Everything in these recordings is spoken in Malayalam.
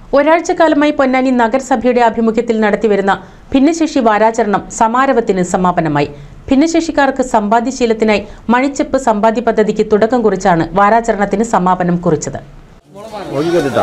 ഒരാഴ്ചക്കാലമായി പൊന്നാനി നഗരസഭയുടെ ആഭിമുഖ്യത്തിൽ നടത്തിവരുന്ന ഭിന്നശേഷി വാരാചരണം സമാരംഭത്തിന് സമാപനമായി ഭിന്നശേഷിക്കാർക്ക് സമ്പാദ്യശീലത്തിനായി മണിച്ചെപ്പ് സമ്പാദ്യ പദ്ധതിക്ക് തുടക്കം കുറിച്ചാണ് വാരാചരണത്തിന് സമാപനം കുറിച്ചത് ഒഴിക്കരുതാ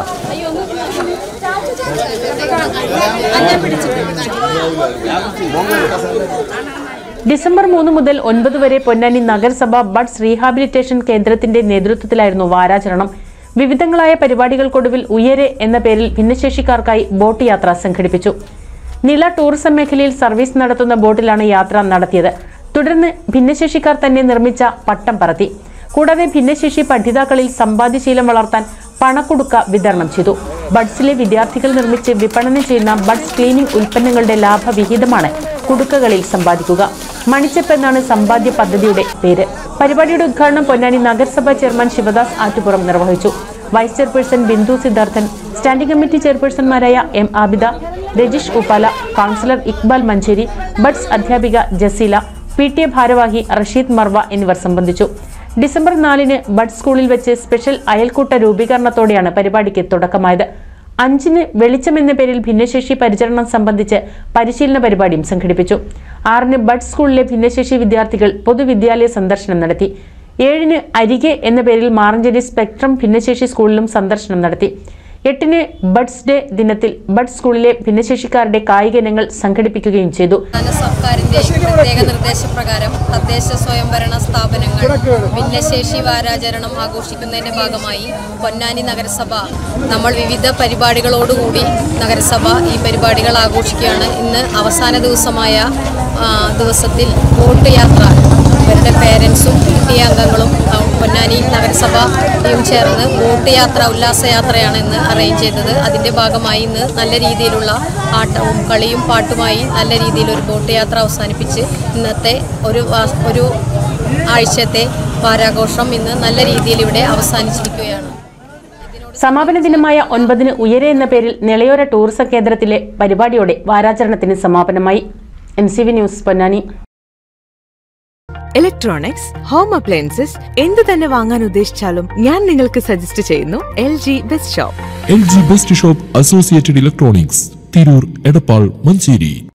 ഡിസംബർ മൂന്ന് മുതൽ ഒൻപത് വരെ പൊന്നാനി നഗരസഭ ബഡ്സ് റീഹാബിലിറ്റേഷൻ കേന്ദ്രത്തിന്റെ നേതൃത്വത്തിലായിരുന്നു വാരാചരണം വിവിധങ്ങളായ പരിപാടികൾക്കൊടുവിൽ ഉയരെ എന്ന പേരിൽ ഭിന്നശേഷിക്കാർക്കായി ബോട്ട് യാത്ര സംഘടിപ്പിച്ചു നില ടൂറിസം മേഖലയിൽ സർവീസ് നടത്തുന്ന ബോട്ടിലാണ് യാത്ര നടത്തിയത് തുടർന്ന് ഭിന്നശേഷിക്കാർ തന്നെ നിർമ്മിച്ച പട്ടം പറത്തി കൂടാതെ ഭിന്നശേഷി പഠിതാക്കളിൽ സമ്പാദ്യശീലം വളർത്താൻ പണക്കുടുക്ക വിതരണം ചെയ്തു ബഡ്സിലെ വിദ്യാർത്ഥികൾ നിർമ്മിച്ച് വിപണനം ചെയ്യുന്ന ബഡ്സ് ക്ലീനിംഗ് ഉൽപ്പന്നങ്ങളുടെ ലാഭവിഹിതമാണ് കുടുക്കകളിൽ സമ്പാദിക്കുക മണിച്ചെപ്പ് എന്നാണ് സമ്പാദ്യ പദ്ധതിയുടെ പേര് പരിപാടിയുടെ ഉദ്ഘാടനം പൊന്നാനി നഗരസഭാ ചെയർമാൻ ശിവദാസ് ആറ്റുപുറം നിർവഹിച്ചു vice chairperson Bindu Siddharthan standing committee ചെയർപേഴ്സൺമാരായ M Abida Rajeesh Uppala councillor Iqbal Manjeri buds അധ്യാപിക ജസീല പി ടി എ ഭാരവാഹി റഷീദ് മർവ എന്നിവർ സംബന്ധിച്ചു ഡിസംബർ നാലിന് ബഡ് സ്കൂളിൽ വെച്ച് സ്പെഷ്യൽ അയൽക്കൂട്ട രൂപീകരണത്തോടെയാണ് പരിപാടിക്ക് തുടക്കമായത് അഞ്ചിന് വെളിച്ചം എന്ന പേരിൽ ഭിന്നശേഷി പരിചരണം സംബന്ധിച്ച് പരിശീലന പരിപാടിയും സംഘടിപ്പിച്ചു ആറിന് ബഡ് സ്കൂളിലെ ഭിന്നശേഷി വിദ്യാർത്ഥികൾ പൊതുവിദ്യാലയ സന്ദർശനം നടത്തി ഏഴിന് അരികെ എന്ന പേരിൽ മാറഞ്ചേരി സ്പെക്ട്രം ഭിന്നശേഷി സ്കൂളിലും സന്ദർശനം നടത്തി എട്ടിന് ബഡ്സ് ഡേ ദിനത്തിൽ ബഡ് സ്കൂളിലെ ഭിന്നശേഷിക്കാരുടെ കായിക ഇനങ്ങൾ സംഘടിപ്പിക്കുകയും ചെയ്തു സംസ്ഥാന സർക്കാരിന്റെ പ്രത്യേക നിർദ്ദേശപ്രകാരം തദ്ദേശ സ്വയംഭരണ സ്ഥാപനങ്ങൾ ഭിന്നശേഷി വാരാചരണം ആഘോഷിക്കുന്നതിന്റെ ഭാഗമായി പൊന്നാനി നഗരസഭ നമ്മൾ വിവിധ പരിപാടികളോടുകൂടി നഗരസഭ ഈ പരിപാടികൾ ആഘോഷിക്കുകയാണ് ഇന്ന് അവസാന ദിവസമായ ആ, ദിവസത്തിൽ ബോട്ട് യാത്ര ഇവരുടെ പേരൻസും കുട്ടി അംഗങ്ങളും ആ, പൊന്നാനി നഗരസഭയും ചേർന്ന് ബോട്ട് യാത്ര ഉല്ലാസയാത്രയാണ് ഇന്ന് അറേഞ്ച് ചെയ്തത് അതിൻ്റെ ഭാഗമായി ഇന്ന് നല്ല രീതിയിലുള്ള ആട്ടവും കളിയും പാട്ടുമായി നല്ല രീതിയിൽ ഒരു ബോട്ട് യാത്ര അവസാനിപ്പിച്ച് ഇന്നത്തെ ഒരു വാ- ഒരു ആഴ്ചത്തെ വാരാഘോഷം ഇന്ന് നല്ല രീതിയിൽ ഇവിടെ അവസാനിച്ചിരിക്കുകയാണ് സമാപന ദിനമായ ഒൻപതിന് ഉയരെ എന്ന പേരിൽ നിളയോര ടൂറിസം കേന്ദ്രത്തിലെ പരിപാടിയോടെ വാരാചരണത്തിന് സമാപനമായി N C V news Ponnani electronics home appliances എന്ത് തന്നെ വാങ്ങാൻ ഉദ്ദേശിച്ചാലും ഞാൻ നിങ്ങൾക്ക് സജസ്റ്റ് ചെയ്യുന്നു L G best shop L G best shop associated electronics Tirur Edappal Manjeri